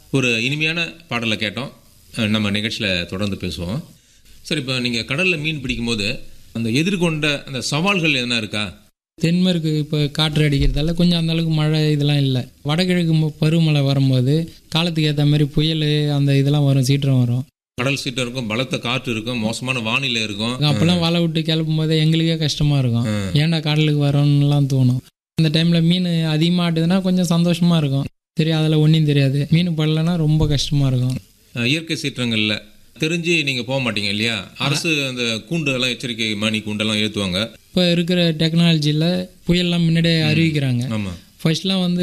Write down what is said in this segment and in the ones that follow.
ஒரு இனிமையான பாடலை கேட்டோம் அஹ் நம்ம நிகழ்ச்சியில் தொடர்ந்து பேசுவோம் சரி இப்போ நீங்கள் கடலில் மீன் பிடிக்கும்போது அந்த எதிர்கொண்ட அந்த சவால்கள் எதனா இருக்கா தென்மேற்கு இப்போ காற்று அடிக்கிறதால கொஞ்சம் அந்த அளவுக்கு மழை இதெல்லாம் இல்லை வடகிழக்கு ம- பருவமழை வரும்போது காலத்துக்கு ஏற்ற மாதிரி புயல் அந்த இதெல்லாம் வரும் சீற்றம் வரும் கடல் சீட்டம் இருக்கும் பலத்த காற்று இருக்கும் மோசமான வானிலை இருக்கும் அப்போல்லாம் வலை விட்டு கிளப்பும் போது எங்களுக்கே கஷ்டமாக இருக்கும் ஏன்டா கடலுக்கு வரோம்னுலாம் தோணும் அந்த டைமில் மீன் அதிகமாட்டுதுன்னா கொஞ்சம் சந்தோஷமாக இருக்கும் சரி அதில் ஒன்றும் தெரியாது மீன் படலைன்னா ரொம்ப கஷ்டமாக இருக்கும் அஹ் இயற்கை சீற்றங்களில் தெரிஞ்சு நீங்கள் போக மாட்டீங்க இல்லையா அரசு அந்த கூண்டு எல்லாம் எச்சரிக்கை மணி கூண்டெல்லாம் ஏற்றுவாங்க இப்போ இருக்கிற டெக்னாலஜியில் புயல்லாம் முன்னாடியே அறிவிக்கிறாங்க ஆமாம் ஃபர்ஸ்ட்லாம் வந்து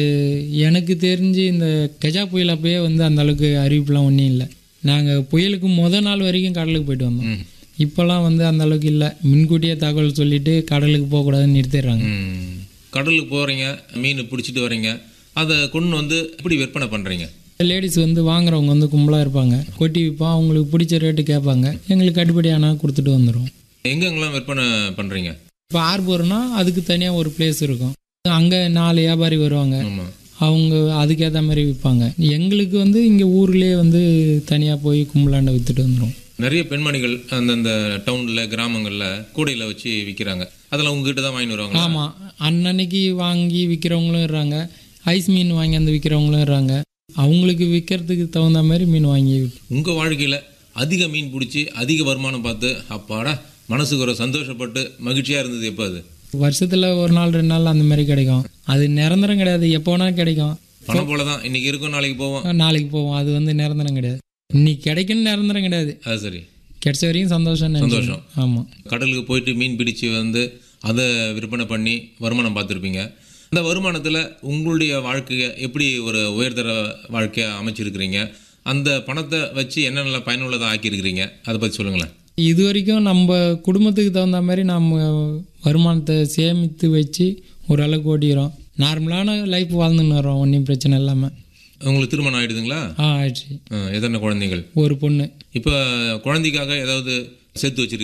எனக்கு தெரிஞ்சு இந்த கஜா புயல் அப்பயே வந்து அந்த அளவுக்கு அறிவிப்புலாம் ஒன்றும் இல்லை நாங்கள் புயலுக்கு முத நாள் வரைக்கும் கடலுக்கு போயிட்டு வந்தோம் ம் இப்போல்லாம் வந்து அந்த அளவுக்கு இல்லை முன்கூட்டியே தகவல் சொல்லிட்டு கடலுக்கு போகக்கூடாதுன்னு நிறுத்திடுறாங்க ம். கடலுக்கு போகிறீங்க மீன் பிடிச்சிட்டு வரீங்க அதை கொண்டு வந்து எப்படி விற்பனை பண்ணுறீங்க லேடிஸ் வந்து வாங்குறவங்க வந்து கும்பலாக இருப்பாங்க கொட்டி விற்போம் அவங்களுக்கு பிடிச்ச ரேட்டு கேட்பாங்க எங்களுக்கு கட்டுப்படி ஆனால் கொடுத்துட்டு வந்துடும் எங்கெங்கெல்லாம் விற்பனை பண்ணுறீங்க இப்போ ஆர்பூர்னா அதுக்கு தனியாக ஒரு பிளேஸ் இருக்கும் அங்கே நாலு வியாபாரி வருவாங்க ஆமாம் அவங்க அதுக்கேற்ற மாதிரி விற்பாங்க எங்களுக்கு வந்து இங்கே ஊர்லேயே வந்து தனியாக போய் கும்பலாண்ட விற்றுட்டு வந்துடும் நிறைய பெண்மணிகள் அந்தந்த டவுனில் கிராமங்களில் கூடையில் வச்சு விற்கிறாங்க அதெல்லாம் உங்ககிட்ட தான் வாங்கிட்டு வருவாங்க ஆமாம் அன்னன்னைக்கு வாங்கி விற்கிறவங்களும் இருக்காங்க ஐஸ் மீன் வாங்கி வந்து விற்கிறவங்களும் இருக்காங்க அவங்களுக்கு விற்கிறதுக்கு தகுந்த மாதிரி மீன் வாங்கி விக்- உங்கள் வாழ்க்கையில் அதிக மீன் பிடிச்சி அதிக வருமானம் பார்த்து அப்பாடா மனசுக்கு ஒரு சந்தோஷப்பட்டு மகிழ்ச்சியாக இருந்தது எப்போ அது வருஷத்தில் ஒரு நாள் ரெண்டு நாள் அந்த மாதிரி கிடைக்கும் அது நிரந்தரம் கிடையாது எப்போ வேணாலும் கிடைக்கும் பணம் போல தான் இன்னைக்கு இருக்கும் நாளைக்கு போவோம் நாளைக்கு போவோம் அது வந்து நிரந்தரம் கிடையாது இன்னைக்கு கிடைக்குன்னு நிரந்தரம் கிடையாது அது சரி கிடைச்ச வரைக்கும் சந்தோஷம் சந்தோஷம். ஆமாம் கடலுக்கு போயிட்டு மீன் பிடிச்சு வந்து அதை விற்பனை பண்ணி வருமானம் பார்த்துருப்பீங்க அந்த வருமானத்தில் உங்களுடைய வாழ்க்கையை எப்படி ஒரு உயர்தர வாழ்க்கையை அமைச்சிருக்கிறீங்க அந்த பணத்தை வச்சு என்னென்ன பயனுள்ளதாக ஆக்கியிருக்கிறீங்க அதை பற்றி சொல்லுங்களேன் இது வரைக்கும் நம்ம குடும்பத்துக்கு தகுந்த மாதிரி நம்ம வருமானத்தை சேமித்து வச்சு ஓரளவுக்கு ஓட்டிக்கிறோம் நார்மலான லைஃப் வாழ்ந்துன்னு வரோம் ஒன்றும் பிரச்சனை இல்லாமல் உங்களுக்கு திருமணம் ஆயிடுதுங்களா ஆ ஆயிடுச்சு ஆ, எத்தனை குழந்தைகள் ஒரு பொண்ணு இப்போ குழந்தைக்காக ஏதாவது சேர்த்து வச்சிருக்கீங்க